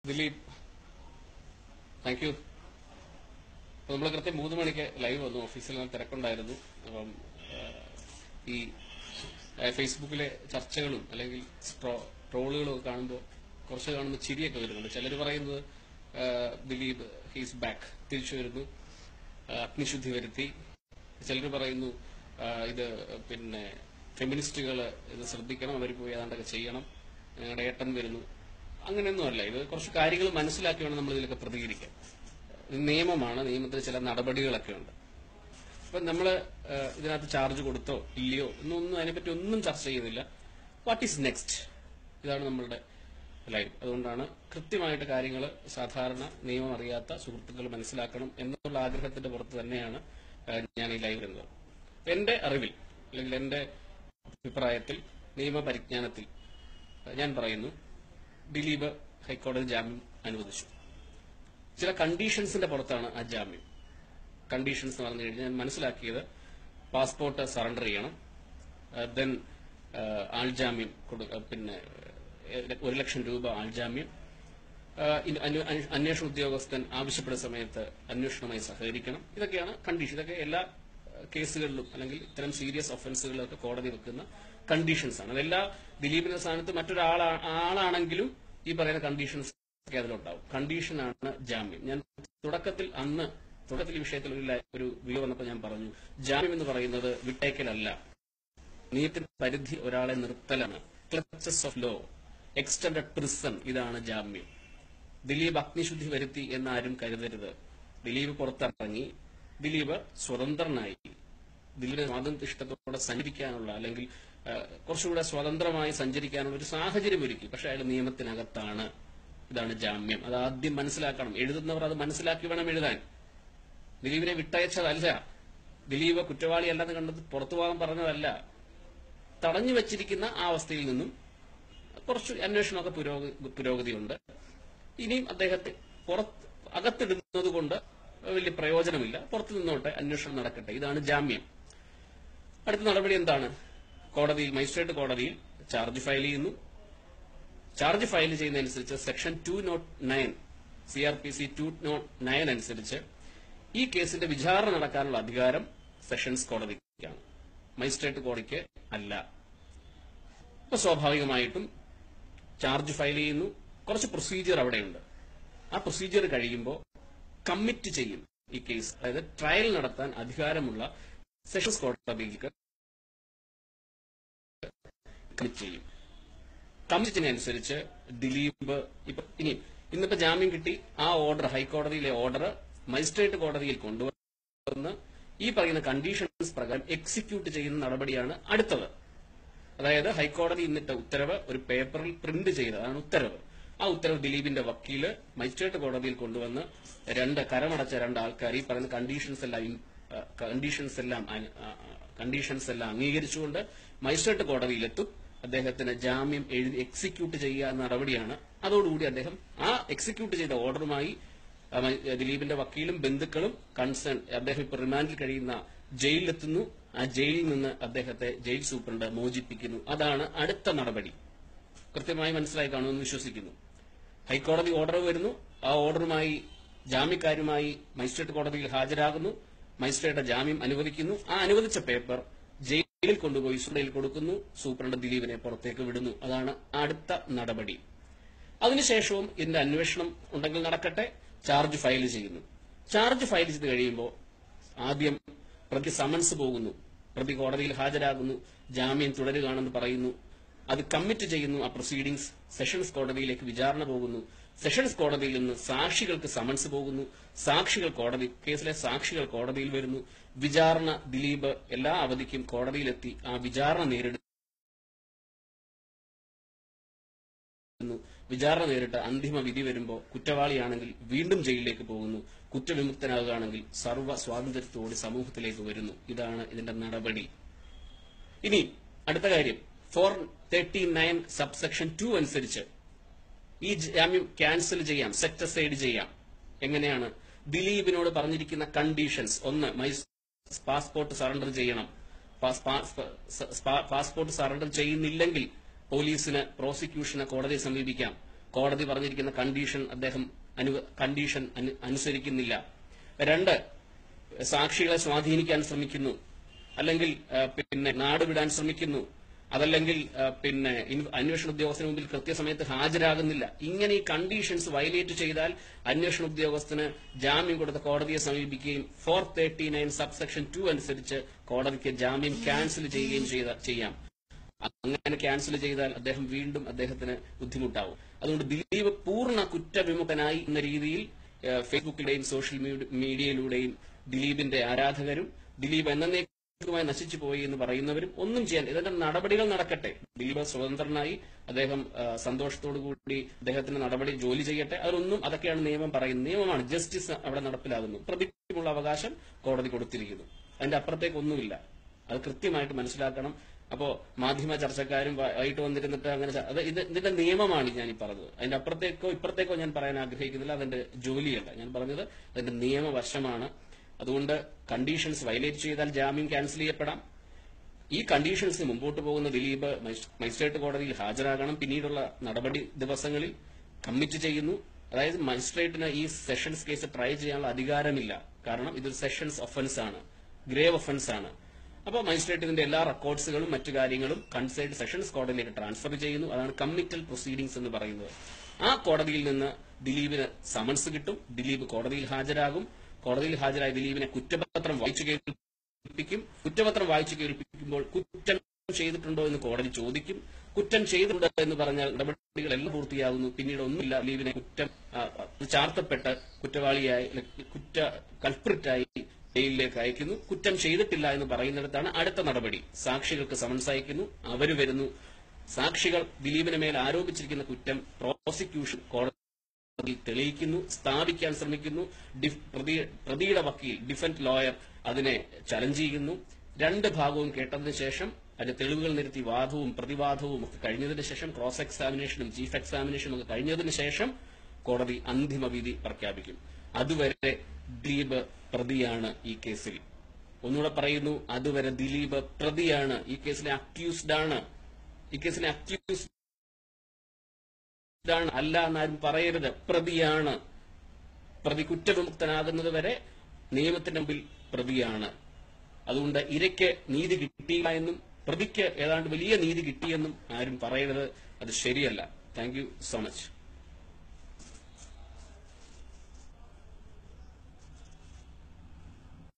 Dileep thank you അപ്പൊ നമ്മൾ കൃത്യം മൂന്ന് മണിക്ക് ലൈവ് വന്നു ഓഫീസിൽ ഞാൻ തിരക്കുണ്ടായിരുന്നു അപ്പം ആ, ഈ ആ, ഫേസ്ബുക്കിലെ ചർച്ചകളും അല്ലെങ്കിൽ സ്ട്രോ- ട്രോളുകളും ഒക്കെ കാണുമ്പോൾ കുറച്ച് കാണുമ്പോൾ ചിരിയൊക്കെ വരുന്നുണ്ട് ചിലർ പറയുന്നത് ആ, ദിലീപ് ഹീസ് ബാക്ക് തിരിച്ചു വരുന്നു ആ, അഗ്നിശുദ്ധി വരുത്തി ചിലർ പറയുന്നു ആ, ഇത് പിന്നെ ഫെമിനിസ്റ്റുകൾ ഇത് ശ്രദ്ധിക്കണം അവർ പോയി ഏതാണ്ടൊക്കെ ചെയ്യണം ഞങ്ങളുടെ ഏട്ടൻ വരുന്നു അങ്ങനെയൊന്നുമല്ല ഇത് കുറച്ച് കാര്യങ്ങൾ മനസ്സിലാക്കി വേണം നമ്മൾ ഇതിലൊക്കെ പ്രതികരിക്കാൻ ഇത് നിയമമാണ് നിയമത്തിൽ ചില നടപടികളൊക്കെ ഉണ്ട് അപ്പൊ നമ്മള് ഏഹ്, ഇതിനകത്ത് ചാർജ് കൊടുത്തോ ഇല്ലയോ എന്നൊന്നും അതിനെപ്പറ്റി ഒന്നും ചർച്ച ചെയ്യുന്നില്ല വാട്ട് ഈസ് നെക്സ്റ്റ് ഇതാണ് നമ്മളുടെ ലൈവ് അതുകൊണ്ടാണ് കൃത്യമായിട്ട് കാര്യങ്ങൾ സാധാരണ നിയമം അറിയാത്ത സുഹൃത്തുക്കൾ മനസ്സിലാക്കണം എന്നുള്ള ആഗ്രഹത്തിന്റെ പുറത്ത് തന്നെയാണ് ഏഹ്, ഞാൻ ഈ ലൈവ് വരുന്നത് അപ്പൊ എന്റെ അറിവിൽ അല്ലെങ്കിൽ എന്റെ അഭിപ്രായത്തിൽ നിയമപരിജ്ഞാനത്തിൽ ഏഹ്, ഞാൻ പറയുന്നു ദിലീപ് ഹൈക്കോടതി ജാമ്യം അനുവദിച്ചു ചില കണ്ടീഷൻസിന്റെ പുറത്താണ് ആ ജാമ്യം കണ്ടീഷൻസ് എന്ന് പറഞ്ഞു കഴിഞ്ഞാൽ ഞാൻ മനസ്സിലാക്കിയത് പാസ്പോർട്ട് സറണ്ടർ ചെയ്യണം ദെൻ ആൾജാമ്യം കൊടു- ആ, പിന്നെ ഏഹ്, ഒരു ലക്ഷം രൂപ ആൾജാമ്യം ആ, ഇൻ- അന്വ- അന്വ- അന്വേഷണ ഉദ്യോഗസ്ഥൻ ആവശ്യപ്പെടുന്ന സമയത്ത് അന്വേഷണവുമായി സഹകരിക്കണം ഇതൊക്കെയാണ് കണ്ടീഷൻ ഇതൊക്കെ എല്ലാ ആ, കേസുകളിലും അല്ലെങ്കിൽ ഇത്തരം സീരിയസ് ഒഫൻസുകളിലൊക്കെ കോടതി വെക്കുന്ന കണ്ടീഷൻസ് ആണ് അതെല്ലാ ദിലീപിന്റെ സ്ഥാനത്ത് മറ്റൊരാളാ ആളാണെങ്കിലും ഈ പറയുന്ന കണ്ടീഷൻസ് ഒക്കെ അതിലുണ്ടാവും കണ്ടീഷനാണ് ജാമ്യം ഞാൻ തുടക്കത്തിൽ അന്ന് തുടക്കത്തിൽ ഈ വിഷയത്തിൽ ഒരു ലൈ- ഒരു വീഡിയോ വന്നപ്പോൾ ഞാൻ പറഞ്ഞു ജാമ്യം എന്ന് പറയുന്നത് വിട്ടേക്കലല്ല നിയമത്തിന്റെ പരിധി ഒരാളെ നിർത്തലാണ് clutches of law extended prison ഇതാണ് ജാമ്യം ദിലീപ് അഗ്നിശുദ്ധി വരുത്തി എന്നാരും കരുതരുത് ദിലീപ് പുറത്തിറങ്ങി ദിലീപ് സ്വതന്ത്രനായി ദിലീപിന് സ്വാതന്ത്ര്യ ഇഷ്ടത്തോടെ സഞ്ചരിക്കാനുള്ള അല്ലെങ്കിൽ ആ, കുറച്ചുകൂടെ സ്വതന്ത്രമായി സഞ്ചരിക്കാനുള്ള ഒരു സാഹചര്യം ഒരുക്കി പക്ഷെ അയാൾ നിയമത്തിനകത്താണ് ഇതാണ് ജാമ്യം അത് ആദ്യം മനസ്സിലാക്കണം എഴുതുന്നവർ അത് മനസ്സിലാക്കി വേണം എഴുതാൻ ദിലീപിനെ വിട്ടയച്ചതല്ല ദിലീപ് കുറ്റവാളിയല്ലെന്ന് കണ്ടത് പുറത്തു പോകാൻ പറഞ്ഞതല്ല തടഞ്ഞു വെച്ചിരിക്കുന്ന ആ അവസ്ഥയിൽ നിന്നും കുറച്ച് അന്വേഷണമൊക്കെ പുരോഗ- പുരോഗതിയുണ്ട് ഇനിയും അദ്ദേഹത്തെ പുറത്ത് അകത്തിടുന്നത് കൊണ്ട് വലിയ പ്രയോജനമില്ല പുറത്തു നിന്നോട്ടെ അന്വേഷണം നടക്കട്ടെ ഇതാണ് ജാമ്യം അടുത്ത നടപടി എന്താണ് കോടതിയിൽ മജിസ്ട്രേറ്റ് കോടതിയിൽ ചാർജ് ഫയൽ ചെയ്യുന്നു ചാർജ് ഫയൽ ചെയ്യുന്നതനുസരിച്ച് section two nought nine C R P C two nought nine അനുസരിച്ച് ഈ കേസിന്റെ വിചാരണ നടക്കാനുള്ള അധികാരം സെഷൻസ് കോടതിക്കാണ് മജിസ്ട്രേറ്റ് കോടതിക്ക് അല്ല അപ്പൊ സ്വാഭാവികമായിട്ടും ചാർജ് ഫയൽ ചെയ്യുന്നു കുറച്ച് പ്രൊസീജിയർ അവിടെയുണ്ട് ആ പ്രൊസീജിയർ കഴിയുമ്പോൾ കമ്മിറ്റ് ചെയ്യും ഈ കേസ് അതായത് ട്രയൽ നടത്താൻ അധികാരമുള്ള സെഷൻസ് കോടതിക്ക് കമ്മിറ്റ് ചെയ്യും കമ്മിറ്റിനനുസരിച്ച് ദിലീപ് ഇപ്പൊ ഇനി ഇന്നിപ്പോ ജാമ്യം കിട്ടി ആ ഓർഡർ ഹൈക്കോടതിയിലെ ഓർഡർ മജിസ്ട്രേറ്റ് കോടതിയിൽ കൊണ്ടുവന്ന് ഈ പറയുന്ന കണ്ടീഷൻസ് പ്രകാരം എക്സിക്യൂട്ട് ചെയ്യുന്ന നടപടിയാണ് അടുത്തത് അതായത് ഹൈക്കോടതി ഇന്നിട്ട ഉത്തരവ് ഒരു പേപ്പറിൽ പ്രിന്റ് ചെയ്തതാണ് ഉത്തരവ് ആ ഉത്തരവ് ദിലീപിന്റെ വക്കീല് മജിസ്ട്രേറ്റ് കോടതിയിൽ കൊണ്ടുവന്ന് രണ്ട് കരമടച്ച രണ്ട് ആൾക്കാർ ഈ പറയുന്ന കണ്ടീഷൻസ് എല്ലാം ഇൻ- ആ, കണ്ടീഷൻസ് എല്ലാം അന- ആ, ആ, കണ്ടീഷൻസ് എല്ലാം അംഗീകരിച്ചുകൊണ്ട് മജിസ്ട്രേറ്റ് കോടതിയിലെത്തും അദ്ദേഹത്തിന് ജാമ്യം എഴുതി എക്സിക്യൂട്ട് ചെയ്യുക എന്ന നടപടിയാണ് അതോടുകൂടി അദ്ദേഹം ആ എക്സിക്യൂട്ട് ചെയ്ത ഓർഡറുമായി ആ, മ- ദിലീപിന്റെ വക്കീലും ബന്ധുക്കളും കൺസേൺ അദ്ദേഹം ഇപ്പോൾ റിമാൻഡിൽ കഴിയുന്ന ജയിലിലെത്തുന്നു ആ ജയിലിൽ നിന്ന് അദ്ദേഹത്തെ ജയിൽ സൂപ്രണ്ട് മോചിപ്പിക്കുന്നു അതാണ് അടുത്ത നടപടി കൃത്യമായി മനസ്സിലായി കാണുമെന്ന് വിശ്വസിക്കുന്നു ഹൈക്കോടതി ഓർഡർ വരുന്നു ആ ഓർഡറുമായി ജാമ്യക്കാരുമായി മജിസ്ട്രേറ്റ് കോടതിയിൽ ഹാജരാകുന്നു മജിസ്ട്രേറ്റ് ജാമ്യം അനുവദിക്കുന്നു ആ അനുവദിച്ച പേപ്പർ ജയിലിൽ കൊണ്ടുപോയി സുഡയിൽ കൊടുക്കുന്നു സൂപ്രണ്ട് ദിലീപിനെ പുറത്തേക്ക് വിടുന്നു അതാണ് അടുത്ത നടപടി അതിനുശേഷവും ഇതിന്റെ അന്വേഷണം ഉണ്ടെങ്കിൽ നടക്കട്ടെ ചാർജ് ഫയൽ ചെയ്യുന്നു ചാർജ് ഫയൽ ചെയ്ത് കഴിയുമ്പോൾ ആദ്യം പ്രതി സമൻസ് പോകുന്നു പ്രതി കോടതിയിൽ ഹാജരാകുന്നു ജാമ്യം തുടരുകയാണെന്ന് പറയുന്നു അത് കമ്മിറ്റ് ചെയ്യുന്നു ആ പ്രൊസീഡിംഗ്സ് സെഷൻസ് കോടതിയിലേക്ക് വിചാരണ പോകുന്നു സെഷൻസ് കോടതിയിൽ നിന്ന് സാക്ഷികൾക്ക് സമൻസ് പോകുന്നു സാക്ഷികൾ കോടതി കേസിലെ സാക്ഷികൾ കോടതിയിൽ വരുന്നു വിചാരണ ദിലീപ് എല്ലാ അവധിക്കും കോടതിയിലെത്തി ആ വിചാരണ നേരിടുന്നു ചെയ്യുന്നു. വിചാരണ നേരിട്ട് അന്തിമ വിധി വരുമ്പോൾ കുറ്റവാളിയാണെങ്കിൽ വീണ്ടും ജയിലിലേക്ക് പോകുന്നു കുറ്റവിമുക്തനാകുകയാണെങ്കിൽ സർവ്വ സ്വാതന്ത്ര്യത്തോടെ സമൂഹത്തിലേക്ക് വരുന്നു ഇതാണ് ഇതിന്റെ നടപടി ഇനി അടുത്ത കാര്യം four thirty nine subsection two അനുസരിച്ച് ഈ ജാമ്യം ക്യാൻസൽ ചെയ്യാം സെറ്റ് സൈഡ് ചെയ്യാം എങ്ങനെയാണ് ദിലീപിനോട് പറഞ്ഞിരിക്കുന്ന കണ്ടീഷൻസ് ഒന്ന് മൈ- പാസ്പോർട്ട് സറണ്ടർ ചെയ്യണം പാസ്- പാസ്- സ- പാ- പാസ്പോർട്ട് സറണ്ടർ ചെയ്യുന്നില്ലെങ്കിൽ പോലീസിന് പ്രോസിക്യൂഷന് കോടതിയെ സമീപിക്കാം കോടതി പറഞ്ഞിരിക്കുന്ന കണ്ടീഷൻ അദ്ദേഹം അനു- കണ്ടീഷൻ അനു- അനുസരിക്കുന്നില്ല രണ്ട് സാക്ഷികളെ സ്വാധീനിക്കാൻ ശ്രമിക്കുന്നു അല്ലെങ്കിൽ ആ, പിന്നെ നാട് വിടാൻ ശ്രമിക്കുന്നു അതല്ലെങ്കിൽ ആ, പിന്നെ ഇൻ- അന്വേഷണ ഉദ്യോഗസ്ഥന് മുമ്പിൽ കൃത്യസമയത്ത് ഹാജരാകുന്നില്ല ഇങ്ങനെ ഈ കണ്ടീഷൻസ് വയലേറ്റ് ചെയ്താൽ അന്വേഷണ ഉദ്യോഗസ്ഥന് ജാമ്യം കൊടുത്ത കോടതിയെ സമീപിക്കുകയും four thirty nine subsection two അനുസരിച്ച് കോടതിക്ക് ജാമ്യം ക്യാൻസൽ ചെയ്യുകയും ചെയ്ത- ചെയ്യാം അങ്ങനെ ക്യാൻസൽ ചെയ്താൽ അദ്ദേഹം വീണ്ടും അദ്ദേഹത്തിന് ബുദ്ധിമുട്ടാവും അതുകൊണ്ട് ദിലീപ് പൂർണ്ണ കുറ്റവിമുക്തനായി എന്ന രീതിയിൽ ഏഹ്, ഫേസ്ബുക്കിലൂടെയും സോഷ്യൽ മീഡി- മീഡിയയിലൂടെയും ദിലീപിന്റെ ആരാധകരും ദിലീപ് എന്നേക്കുമായി നശിച്ചു പോയി എന്ന് പറയുന്നവരും ഒന്നും ചെയ്യാൻ ഇതിന്റെ നടപടികൾ നടക്കട്ടെ ദിലീപ് സ്വതന്ത്രനായി അദ്ദേഹം ആ, സന്തോഷത്തോടു കൂടി അദ്ദേഹത്തിന്റെ നടപടി ജോലി ചെയ്യട്ടെ അതൊന്നും അതൊക്കെയാണ് നിയമം പറയുന്നത് നിയമമാണ് ജസ്റ്റിസ് അവിടെ നടപ്പിലാകുന്നു പ്രതിക്കുമുള്ള അവകാശം കോടതി കൊടുത്തിരിക്കുന്നു അതിന്റെ അപ്പുറത്തേക്ക് ഒന്നുമില്ല അത് കൃത്യമായിട്ട് മനസ്സിലാക്കണം അപ്പോ മാധ്യമ ചർച്ചക്കാരും വ- ആയിട്ട് വന്നിരുന്നിട്ട് അങ്ങനെ ച- അത് ഇത് ഇതിന്റെ നിയമമാണ് ഞാൻ ഈ പറഞ്ഞത് അതിന്റെ അപ്പുറത്തേക്കോ ഇപ്പുറത്തേക്കോ ഞാൻ പറയാൻ ആഗ്രഹിക്കുന്നില്ല അതിന്റെ ജോലിയല്ല ഞാൻ പറഞ്ഞത് അതിന്റെ നിയമവശമാണ് അതുകൊണ്ട് കണ്ടീഷൻസ് വയലേറ്റ് ചെയ്താൽ ജാമ്യം ക്യാൻസൽ ചെയ്യപ്പെടാം ഈ കണ്ടീഷൻസിന് മുമ്പോട്ട് പോകുന്ന ദിലീപ് മജിസ്- മജിസ്ട്രേറ്റ് കോടതിയിൽ ഹാജരാകണം പിന്നീടുള്ള നടപടി ദിവസങ്ങളിൽ കമ്മിറ്റ് ചെയ്യുന്നു അതായത് മജിസ്ട്രേറ്റിന് ഈ സെഷൻസ് കേസ് ട്രൈ ചെയ്യാനുള്ള അധികാരമില്ല കാരണം ഇതൊരു സെഷൻസ് ഒഫൻസ് ആണ് ഗ്രേവ് ഒഫൻസ് ആണ് അപ്പോൾ മജിസ്ട്രേറ്റ് ഇതിന്റെ എല്ലാ റെക്കോർഡ്സുകളും മറ്റു കാര്യങ്ങളും കൺസേർഡ് സെഷൻസ് കോടതിയിലേക്ക് ട്രാൻസ്ഫർ ചെയ്യുന്നു അതാണ് കമ്മിറ്റൽ പ്രൊസീഡിംഗ്സ് എന്ന് പറയുന്നത് ആ കോടതിയിൽ നിന്ന് ദിലീപിന് സമൻസ് കിട്ടും ദിലീപ് കോടതിയിൽ ഹാജരാകും കോടതിയിൽ ഹാജരായ ദിലീപിനെ കുറ്റപത്രം വായിച്ചു കേൾപ്പിക്കും കുറ്റപത്രം വായിച്ചു കേൾപ്പിക്കുമ്പോൾ കുറ്റം ചെയ്തിട്ടുണ്ടോ എന്ന് കോടതി ചോദിക്കും കുറ്റം ചെയ്തിട്ടുണ്ട് എന്ന് പറഞ്ഞാൽ നടപടികളെല്ലാം പൂർത്തിയാകുന്നു പിന്നീട് ഒന്നുമില്ല ദിലീപിനെ കുറ്റം ആ, അത് ചാർത്തപ്പെട്ട് കുറ്റവാളിയായി കുറ്റ കൽപ്രിറ്റായി ജയിലിലേക്ക് അയക്കുന്നു കുറ്റം ചെയ്തിട്ടില്ല എന്ന് പറയുന്നിടത്താണ് അടുത്ത നടപടി സാക്ഷികൾക്ക് സമൻസ് അയക്കുന്നു അവര് വരുന്നു സാക്ഷികൾ ദിലീപിന് മേൽ ആരോപിച്ചിരിക്കുന്ന കുറ്റം പ്രോസിക്യൂഷൻ കോടതി തെളിയിക്കുന്നു സ്ഥാപിക്കാൻ ശ്രമിക്കുന്നു ഡിഫ്- പ്രതി- പ്രതിയുടെ വക്കീൽ ഡിഫൻസ് ലോയർ അതിനെ ചലഞ്ച് ചെയ്യുന്നു രണ്ട് ഭാഗവും കേട്ടതിന് ശേഷം അതിന്റെ തെളിവുകൾ നിരത്തി വാദവും പ്രതിവാദവും ഒക്കെ കഴിഞ്ഞതിന് ശേഷം ക്രോസ് എക്സാമിനേഷനും ചീഫ് എക്സാമിനേഷനും ഒക്കെ കഴിഞ്ഞതിന് ശേഷം കോടതി അന്തിമ വിധി പ്രഖ്യാപിക്കും അതുവരെ ദിലീപ് പ്രതിയാണ് ഈ കേസിൽ ഒന്നുകൂടെ പറയുന്നു അതുവരെ ദിലീപ് പ്രതിയാണ് ഈ കേസിലെ അക്യൂസ്ഡ് ആണ് ഈ കേസിലെ അക്യൂസ്ഡ് ആണ് അല്ല എന്നാരും പറയരുത് പ്രതിയാണ് പ്രതി കുറ്റവിമുക്തനാകുന്നത് വരെ നിയമത്തിന്റെ മുമ്പിൽ പ്രതിയാണ് അതുകൊണ്ട് ഇരയ്ക്ക് നീതി കിട്ടിയില്ല എന്നും പ്രതിക്ക് ഏതാണ്ട് വലിയ നീതി കിട്ടിയെന്നും ആരും പറയരുത് അത് ശരിയല്ല താങ്ക് യു സോ മച്ച്